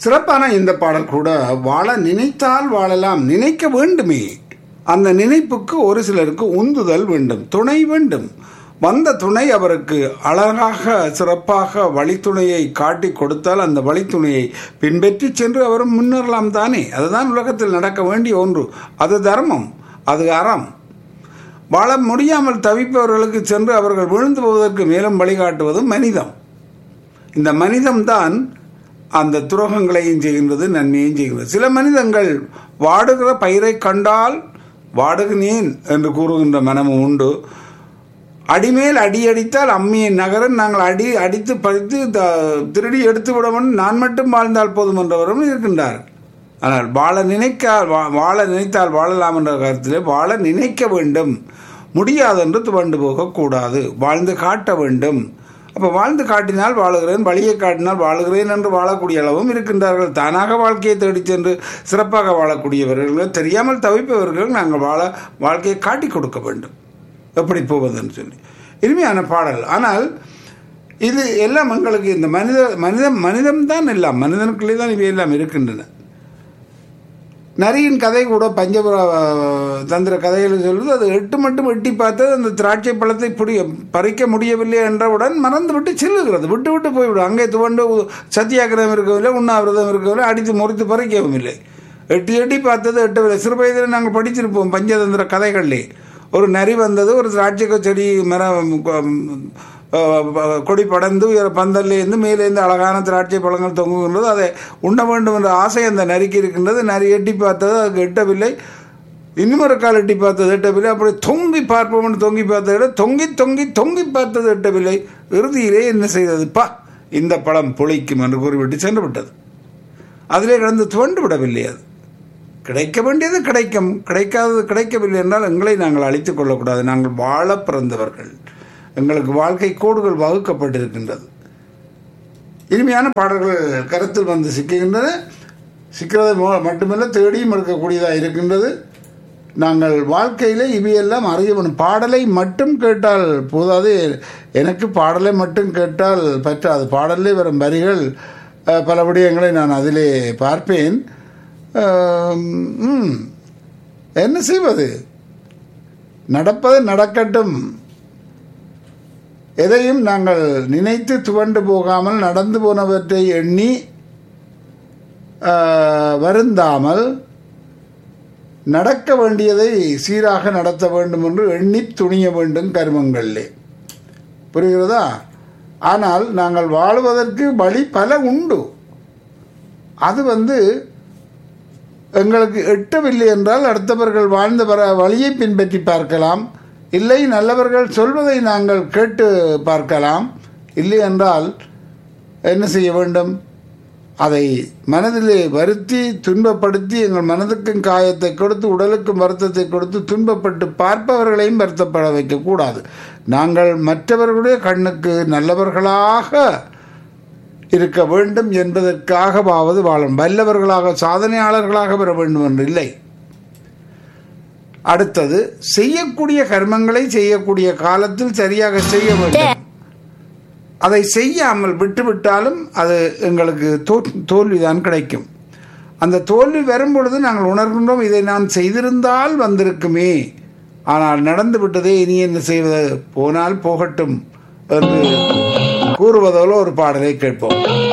சிறப்பான இந்த பாடல் கூட வாழ நினைத்தால் வாழலாம் நினைக்க வேண்டுமே அந்த நினைப்புக்கு ஒரு சிலருக்கு உந்துதல் வேண்டும் துணை வேண்டும் வந்த துணை அவருக்கு அழகாக சிறப்பாக வழித்துணையை காட்டி கொடுத்தால் அந்த வழித்துணையை பின்பற்றி சென்று அவரும் முன்னேறலாம் தானே அதுதான் உலகத்தில் நடக்க வேண்டிய ஒன்று அது தர்மம் அது அறம் வாழ முடியாமல் தவிப்பவர்களுக்கு சென்று அவர்கள் விழுந்து போவதற்கு மேலும் வழிகாட்டுவது மனிதம் இந்த மனிதம்தான் அந்த துரோகங்களையும் செய்கின்றது நன்மையும் செய்கின்றது சில மனிதங்கள் வாடுகிற பயிரை கண்டால் வாடுகினேன் என்று கூறுகின்ற மனமும் உண்டு அடிமேல் அடி அடித்தால் அம்மியை நகரன் நாங்கள் அடி அடித்து பறித்து த- திருடி எடுத்து விடவன் நான் மட்டும் வாழ்ந்தால் போதும் என்றவரும் இருக்கின்றார் ஆனால் வாழ நினைக்க வா- வாழ நினைத்தால் வாழலாம் என்ற கருத்திலே வாழ நினைக்க வேண்டும் முடியாதென்று துவண்டு போகக்கூடாது வாழ்ந்து காட்ட வேண்டும் அப்போ வாழ்ந்து காட்டினால் வாழுகிறேன் வழியை காட்டினால் வாழுகிறேன் என்று வாழக்கூடிய அளவும் இருக்கின்றார்கள் தானாக வாழ்க்கையை தேடிச் சென்று சிறப்பாக வாழக்கூடியவர்கள் தெரியாமல் தவிப்பவர்கள் நாங்கள் வாழ வாழ்க்கையை காட்டி கொடுக்க வேண்டும் எப்படி போவதுன்னு சொல்லி இனிமையான பாடல் ஆனால் இது எல்லாம் எங்களுக்கு இந்த மனித மனிதம் மனிதம்தான் எல்லாம் மனிதனுக்குள்ளே தான் இவை எல்லாம் இருக்கின்றன நரியின் கதை கூட பஞ்சபுர அஹ், தந்திர கதைகளை சொல்வது அது எட்டு மட்டும் எட்டி பார்த்தது அந்த திராட்சை பழத்தை பிடி பறிக்க முடியவில்லை என்றவுடன் மறந்துவிட்டு செல்லுகிறது விட்டு விட்டு போய்விடும் அங்கே துவண்டு சத்தியாகிரகம் இருக்கவில்லை உண்ணாவிரதம் இருக்கவில்லை அடித்து முறித்து பறிக்கவும் இல்லை எட்டி எட்டி பார்த்தது எட்டவில்லை சிறு வயதில் நாங்கள் படிச்சிருப்போம் பஞ்சதந்திர கதைகளிலே ஒரு நரி வந்தது ஒரு திராட்சை செடி மரம் அஹ், கொடி படர்ந்து உயர பந்தல்லேருந்து மேலேருந்து அழகான திராட்சை பழங்கள் தொங்குகின்றது அதை உண்ண வேண்டும் என்ற ஆசை அந்த நரிக்கு இருக்கின்றது நரி எட்டி பார்த்தது அதுக்கு எட்டவில்லை இன்னொரு கால் எட்டி பார்த்தது எட்டவில்லை அப்படி தொங்கி பார்ப்போம்னு தொங்கி பார்த்ததை விட தொங்கி தொங்கி தொங்கி பார்த்தது எட்டவில்லை இறுதியிலே என்ன செய்தது பா இந்த பழம் புளிக்கும் என்று கூறிவிட்டு சென்று விட்டது அதிலே கிடந்து துவண்டு விடவில்லை அது கிடைக்க வேண்டியது கிடைக்கும் கிடைக்காதது கிடைக்கவில்லை என்றால் எங்களை நாங்கள் அழித்துக் கொள்ளக்கூடாது நாங்கள் வாழ பிறந்தவர்கள் எங்களுக்கு வாழ்க்கை கோடுகள் வகுக்கப்பட்டிருக்கின்றது இனிமையான பாடல்கள் கருத்தில் வந்து சிக்குகின்றன சிக்கிறது மோ- மட்டுமல்ல தேடியும் எடுக்கக்கூடியதாக இருக்கின்றது நாங்கள் வாழ்க்கையில் இவையெல்லாம் அறிய வேண்டும் பாடலை மட்டும் கேட்டால் போதாது எனக்கு பாடலை மட்டும் கேட்டால் பற்றாது பாடலே வரும் வரிகள் அஹ், பல விடயங்களை நான் அதிலே பார்ப்பேன் அஹ், ம், என்ன செய்வது நடப்பது நடக்கட்டும் எதையும் நாங்கள் நினைத்து துவண்டு போகாமல் நடந்து போனவற்றை எண்ணி ஆஹ், வருந்தாமல் நடக்க வேண்டியதை சீராக நடத்த வேண்டும் என்று எண்ணி துணிய வேண்டும் கர்மங்களிலே புரிகிறதா ஆனால் நாங்கள் வாழுவதற்கு வழி பல உண்டு அது வந்து எங்களுக்கு எட்டவில்லை என்றால் அடுத்தவர்கள் வாழ்ந்த வர வழியை பின்பற்றி பார்க்கலாம் இல்லை நல்லவர்கள் சொல்வதை நாங்கள் கேட்டு பார்க்கலாம் இல்லை என்றால் என்ன செய்ய வேண்டும் அதை மனதிலே வருத்தி துன்பப்படுத்தி எங்கள் மனதுக்கும் காயத்தை கொடுத்து உடலுக்கும் வருத்தத்தை கொடுத்து துன்பப்பட்டு பார்ப்பவர்களையும் வருத்தப்பட வைக்கக்கூடாது நாங்கள் மற்றவர்களுடைய கண்ணுக்கு நல்லவர்களாக இருக்க வேண்டும் என்பதற்காகவாவது வாழும் வல்லவர்களாக சாதனையாளர்களாக வர வேண்டும் என்று இல்லை அடுத்தது செய்யக்கூடிய கர்மங்களை செய்யக்கூடிய காலத்தில் சரியாக செய்ய வேண்டும் அதை செய்யாமல் விட்டுவிட்டாலும் அது எங்களுக்கு தோ தோல்விதான் கிடைக்கும் அந்த தோல்வி வரும் பொழுது நாங்கள் உணர்கின்றோம் இதை நான் செய்திருந்தால் வந்திருக்குமே ஆனால் நடந்து விட்டதே இனி என்ன செய்வது போனால் போகட்டும் என்று கூறுவதோல ஒரு பாடலை கேட்போம்